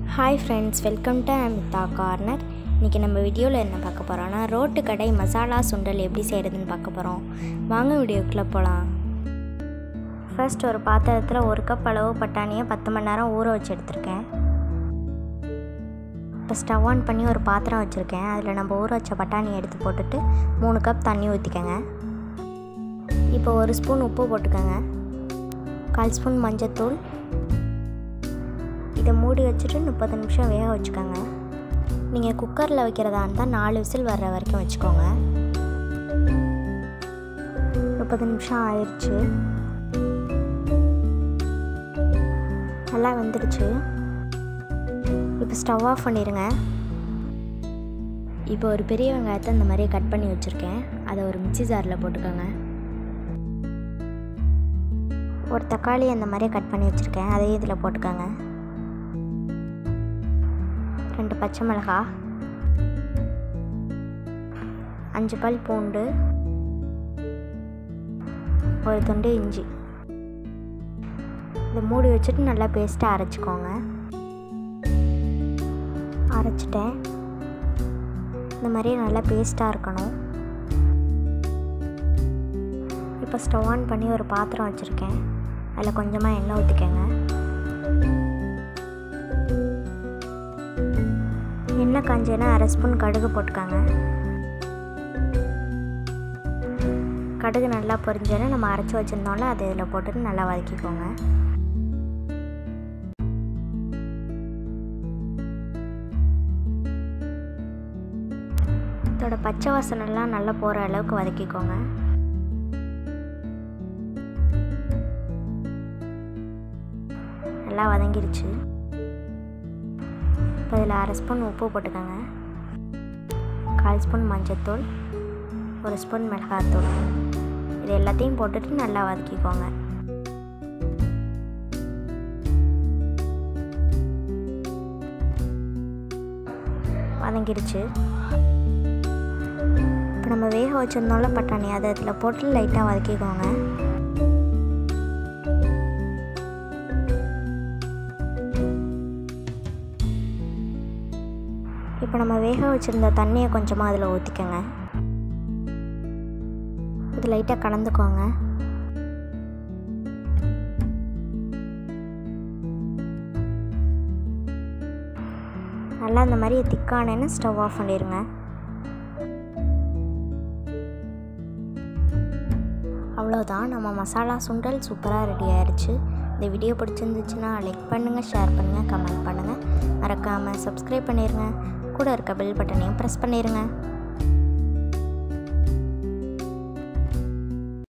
hi friends welcome to Amitha corner இன்றைக்கி நம்ம வீடியோவில் என்ன பார்க்க போகிறோன்னா ரோட்டு கடை மசாலா சுண்டல் எப்படி செய்கிறதுன்னு பார்க்க போகிறோம் வாங்க வீடியோக்குள்ளே போகலாம் ஃபர்ஸ்ட் ஒரு பாத்திரத்தில் ஒரு கப் அளவு பட்டாணியை பத்து மணி நேரம் ஊற வச்சு எடுத்திருக்கேன் இப்போ ஸ்டவ் ஆன் பண்ணி ஒரு பாத்திரம் வச்சுருக்கேன் அதில் நம்ம ஊற வச்ச பட்டாணி எடுத்து போட்டுட்டு மூணு கப் தண்ணி ஊற்றிக்கங்க இப்போ ஒரு ஸ்பூன் உப்பு போட்டுக்கோங்க கால் ஸ்பூன் மஞ்சத்தூள் இதை மூடி வச்சுட்டு முப்பது நிமிஷம் வேக வச்சுக்கோங்க நீங்கள் குக்கரில் வைக்கிறதா இருந்தால் நாலு விசில் வர்ற வரைக்கும் வச்சுக்கோங்க முப்பது நிமிஷம் ஆயிடுச்சு நல்லா வெந்துடுச்சு இப்போ ஸ்டவ் ஆஃப் பண்ணிடுங்க இப்போ ஒரு பெரிய வெங்காயத்தை இந்த மாதிரி கட் பண்ணி வச்சுருக்கேன் அதை ஒரு மிக்சி ஜாரில் போட்டுக்கோங்க ஒரு தக்காளி அந்த மாதிரி கட் பண்ணி வச்சுருக்கேன் அதையும் இதில் போட்டுக்கோங்க ரெண்டு பச்சை மிளகா அஞ்சு பல் பூண்டு ஒரு துண்டு இஞ்சி இதை மூடி வச்சுட்டு நல்லா பேஸ்ட்டாக அரைச்சிக்கோங்க அரைச்சிட்டேன் இந்த மாதிரி நல்லா பேஸ்ட்டாக இருக்கணும் இப்போ ஸ்டவ் ஆன் பண்ணி ஒரு பாத்திரம் வச்சுருக்கேன் அதில் கொஞ்சமாக எண்ணெய் ஊற்றிக்கங்க எண்ணெய் காஞ்சேன்னா அரை ஸ்பூன் கடுகு போட்டுக்கோங்க கடுகு நல்லா பொரிஞ்சோன்னா நம்ம அரைச்சி வச்சுருந்தோம்ல அதை இதில் போட்டுட்டு நல்லா வதக்கிக்கோங்க இதோட பச்சை வாசனைலாம் நல்லா போகிற அளவுக்கு வதக்கிக்கோங்க நல்லா வதங்கிருச்சு இப்போ இதில் அரை ஸ்பூன் உப்பு போட்டுக்கோங்க கால் ஸ்பூன் மஞ்சத்தூள் ஒரு ஸ்பூன் மிளகாத்தூள் இது எல்லாத்தையும் போட்டுட்டு நல்லா வதக்கிக்கோங்க வதங்கிருச்சு இப்போ நம்ம வேக வச்சுருந்தோம்ல பட்டாணி அதை இதில் போட்டு லைட்டாக வதக்கிக்கோங்க இப்போ நம்ம வேக வச்சுருந்த தண்ணியை கொஞ்சமாக அதில் ஊற்றிக்கோங்க இது லைட்டாக கலந்துக்கோங்க நல்லா இந்த மாதிரி திக்கானேன்னு ஸ்டவ் ஆஃப் பண்ணிடுங்க அவ்வளோதான் நம்ம மசாலா சுண்டல் சூப்பராக ரெடி ஆயிடுச்சு இந்த வீடியோ பிடிச்சிருந்துச்சுன்னா லைக் பண்ணுங்கள் ஷேர் பண்ணுங்கள் கமெண்ட் பண்ணுங்கள் மறக்காமல் சப்ஸ்கிரைப் பண்ணிடுங்க கூட இருக்க பெல் பட்டனையும் ப்ரெஸ் பண்ணிடுங்க